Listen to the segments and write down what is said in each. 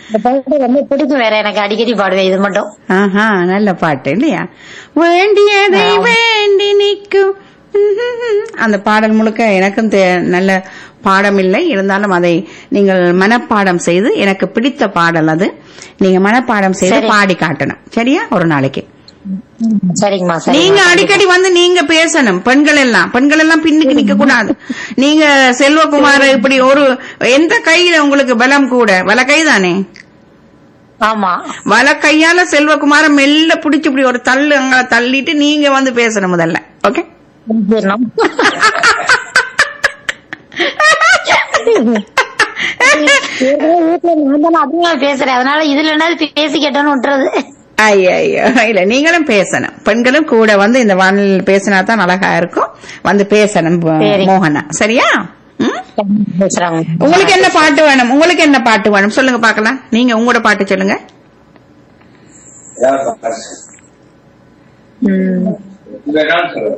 இந்த பாட்டு ரொம்ப பிடிக்கும் வேற எனக்கு அடிக்கடி பாடுவேன் இது மட்டும் ஆஹா நல்ல பாட்டு இல்லையா வேண்டியதை வேண்டி நிற்கும் அந்த பாடல் முழுக்க எனக்கும் தே- நல்ல பாடம் இல்லை இருந்தாலும் அதை நீங்கள் மனப்பாடம் செய்து எனக்கு பிடித்த பாடல் அது நீங்க மனப்பாடம் செய்து சரி. பாடி காட்டணும் சரியா ஒரு நாளைக்கு சரிங்கம்மா சரி நீங்க அடிக்கடி வந்து நீங்க பேசணும் பெண்கள் எல்லாம் பெண்கள் எல்லாம் பின்னுக்கு நிக்க கூடாது நீங்க செல்வகுமார் இப்படி ஒரு எந்த கையில உங்களுக்கு பலம் கூட வல கை தானே ஆமா வல கையால செல்வகுமார மெல்ல புடிச்சு இப்படி ஒரு தள்ளு அங்க தள்ளிட்டு நீங்க வந்து பேசணும் முதல்ல ஓகே செஞ்சிடணும். ஏற்கனவே வீட்டுல நான் தானே அதிகமா பேசுறேன் அதனால இதுல என்ன பேசி கேட்டோன்னு விட்டுறது ஐயோ இல்ல நீங்களும் பேசணும் பெண்களும் கூட வந்து இந்த வானிலையில் பேசினா தான் அழகா இருக்கும் வந்து பேசணும் போ- சரி. மோகனா சரியா ம்? பேசுறாங்க உங்களுக்கு என்ன பாட்டு வேணும் உங்களுக்கு என்ன பாட்டு வேணும் சொல்லுங்க பாக்கலாம் நீங்க உங்களோட பாட்டு சொல்லுங்க ஏதாவது பாரு. ம். வேணாம்னு சொல்லு.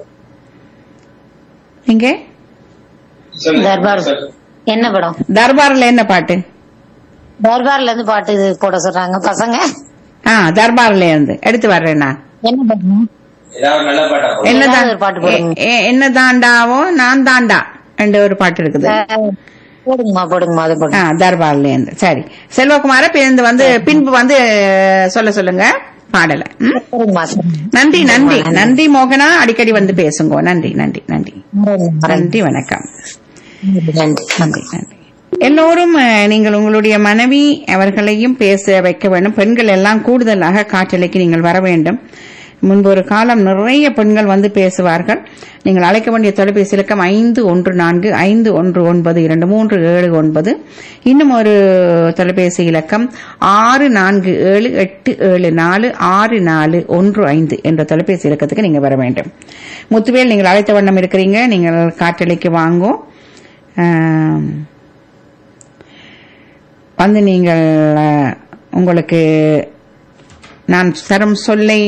இங்க சொல்லு. தர்பார் சொல்லு. என்ன படம் தர்பார்ல என்ன பாட்டு தர்பார்ல இருந்து பாட்டு இது போட சொல்றாங்க பசங்க ஆ தர்பார்ல இருந்து எடுத்து வர்றேன் நான் என்ன படம் ஏதாவது நல்ல பாட்டா போடு. என்னதான் ஏதாவது ஒரு பாட்டு போடுங்க. எ- எ- என்ன தாண்டாவோ நான் தாண்டா என்ற ஒரு பாட்டு இருக்குது அஹ், போடுங்கம்மா போடுங்கம்மா அது ஆ போடுங்க தர்பார்ல இருந்து சரி செல்வகுமார பிறந்து வந்து பின்பு வந்து சொல்ல சொல்லுங்க பாடல ம்? சரிங்கம்மா சரி. நன்றி நன்றி நன்றி மோகனா அடிக்கடி வந்து பேசுங்க நன்றி நன்றி நன்றி சரிங்கம்மா. நன்றி வணக்கம் நன்றி நன்றி நன்றி நன்றி எல்லோரும் அஹ், நீங்கள் உங்களுடைய மனைவி அவர்களையும் பேச வைக்க வேண்டும் பெண்கள் எல்லாம் கூடுதலாக காற்றலைக்கு நீங்கள் வர வேண்டும் முன்பு ஒரு காலம் நிறைய பெண்கள் வந்து பேசுவார்கள் நீங்கள் அழைக்க வேண்டிய தொலைபேசி இலக்கம் ஐந்து ஒன்று நான்கு ஐந்து ஒன்று ஒன்பது இரண்டு மூன்று ஏழு ஒன்பது இன்னும் ஒரு தொலைபேசி இலக்கம் ஆறு நான்கு ஏழு எட்டு ஏழு நாலு ஆறு நாலு ஒன்று ஐந்து என்ற தொலைபேசி இலக்கத்துக்கு நீங்க வர வேண்டும் முத்துவேல் நீங்கள் அழைத்த வண்ணம் இருக்கிறீங்க நீங்கள் காற்றலைக்கு வாங்கோ ஆம். வந்து நீங்கள் அஹ், உங்களுக்கு நான் தரும் சொல்லை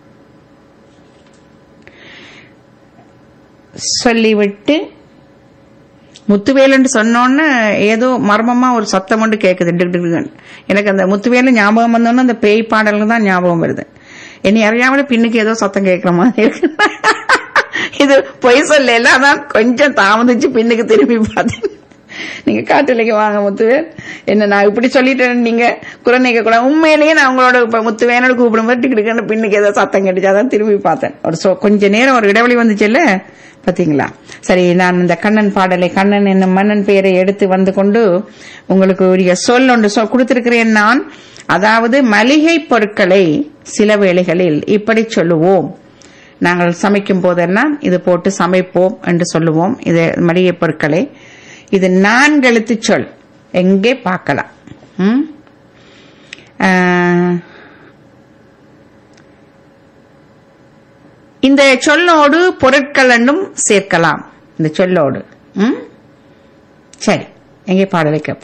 சொல்லிவிட்டு முத்துவேலுன்னு சொன்னோன்னு ஏதோ மர்மமா ஒரு சத்தம் ஒன்று கேட்குது டிக் டிக் டிக்னு. எனக்கு அந்த முத்துவேலு ஞாபகம் வந்தோன்னு அந்த பேய் பாடல்கள் தான் ஞாபகம் வருது என்னை அறியாமலே பின்னுக்கு ஏதோ சத்தம் கேட்கிற மாதிரி இருக்கு இது பொய் சொல்லல அதான் கொஞ்சம் தாமதிச்சு பின்னுக்கு திரும்பி பார்த்தேன் நீங்க காட்டுலைக்கு வாங்க முத்துவேல் என்ன நான் இப்படி சொல்லிட்டேன் நீங்க குழந்தைங்க கூட உண்மையிலேயே நான் உங்களோட இப்ப முத்துவேனோட கூப்பிடும்போது டிக்கு டிக்குன்னு பின்னுக்கு ஏதோ சத்தம் கேட்டுச்சு அதான் திரும்பி பார்த்தேன் ஒரு சொ- கொஞ்ச நேரம் ஒரு இடைவெளி வந்துச்சுல்ல பாத்தீங்களா சரி நான் இந்த கண்ணன் பாடலை கண்ணன் என்னும் மன்னன் பெயரை எடுத்து வந்து கொண்டு உங்களுக்கு உரிய சொல் ஒன்று சொ- கொடுத்திருக்கிறேன் நான் அதாவது மளிகை பொருட்களை சில வேளைகளில் இப்படி சொல்லுவோம் நாங்கள் சமைக்கும் போதெல்லாம் இது போட்டு சமைப்போம் என்று சொல்லுவோம் இது மளிகை பொருட்களை இது நான்கு எழுத்து சொல் எங்கே பார்க்கலாம் ம்? ஆஹ், இந்த சொல்லோடு பொருட்கள் என்றும் சேர்க்கலாம் இந்த சொல்லோடு ம்? சரி எங்கே பாடலுக்கு